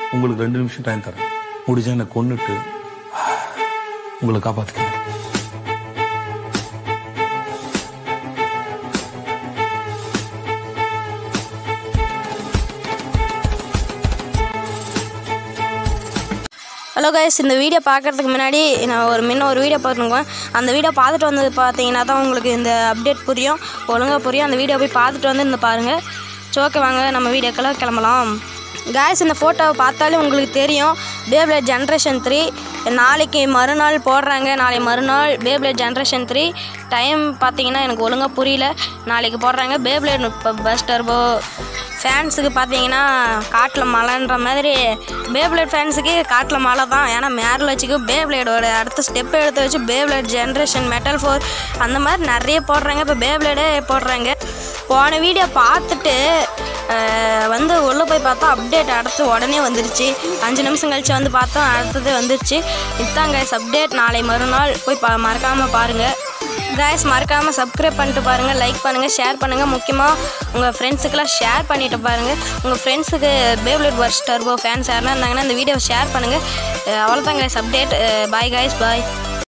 உங்களுக்கு ரெண்டு நிமிஷம் டைம் தரேன் முடிஞ்சா என்னை கொன்னுட்டு உங்களை காப்பாத்துக்கிறேன் ஹலோ கைஸ் இந்த வீடியோ பார்க்குறதுக்கு முன்னாடி நான் ஒரு முன்ன ஒரு வீடியோ பார்த்துருக்கேன் அந்த வீடியோ பார்த்துட்டு வந்து பார்த்தீங்கன்னா தான் உங்களுக்கு இந்த அப்டேட் புரியும் ஒழுங்காக புரியும் அந்த வீடியோ போய் பார்த்துட்டு வந்து இந்த பாருங்கள் சோக்கே வாங்க நம்ம வீடியோக்கெல்லாம் கிளம்பலாம் காய்ஸ் இந்த ஃபோட்டோவை பார்த்தாலே உங்களுக்கு தெரியும் பேப்ளேட் ஜென்ரேஷன் த்ரீ நாளைக்கு மறுநாள் போடுறாங்க நாளை மறுநாள் பேப்ளேட் ஜென்ரேஷன் த்ரீ டைம் பார்த்தீங்கன்னா எனக்கு ஒழுங்காக புரியல நாளைக்கு போடுறாங்க பேப்ளேட் இப்போ பஸ் டர்போ ஃபேன்ஸுக்கு பார்த்தீங்கன்னா காட்டில் மழைன்ற மாதிரி பேப்ளேட் ஃபேன்ஸுக்கு காட்டில் மழை தான் ஏன்னா மேரில் வச்சுக்கு பேப்ளேடோட அடுத்த ஸ்டெப் எடுத்து வச்சு பேப்ளேட் ஜென்ரேஷன் மெட்டல் ஃபோர் அந்த மாதிரி நிறைய போடுறாங்க இப்போ பேப்ளேடே போடுறாங்க போன வீடியோ பார்த்துட்டு அஹ், வந்து உள்ளே போய் பார்த்தா அப்டேட் அடுத்து உடனே வந்துருச்சு அஞ்சு நிமிஷம் கழிச்சு வந்து பார்த்தோம் அடுத்தது வந்துருச்சு இதுதான் கைஸ் அப்டேட் நாளை மறுநாள் போய் பா மறக்காமல் பாருங்கள் கைஸ் மறக்காமல் சப்ஸ்கிரைப் பண்ணிட்டு பாருங்கள் லைக் பண்ணுங்கள் ஷேர் பண்ணுங்கள் முக்கியமாக உங்கள் ஃப்ரெண்ட்ஸுக்கெல்லாம் ஷேர் பண்ணிட்டு பாருங்கள் உங்கள் ஃப்ரெண்ட்ஸுக்கு பேப்லெட் வர்ஸ் டர்போ ஃபேன்ஸ் யாருன்னா இருந்தாங்கன்னா இந்த வீடியோவை ஷேர் பண்ணுங்கள் அவ்வளோதான் கைஸ் அப்டேட் பாய் கைஸ் பாய்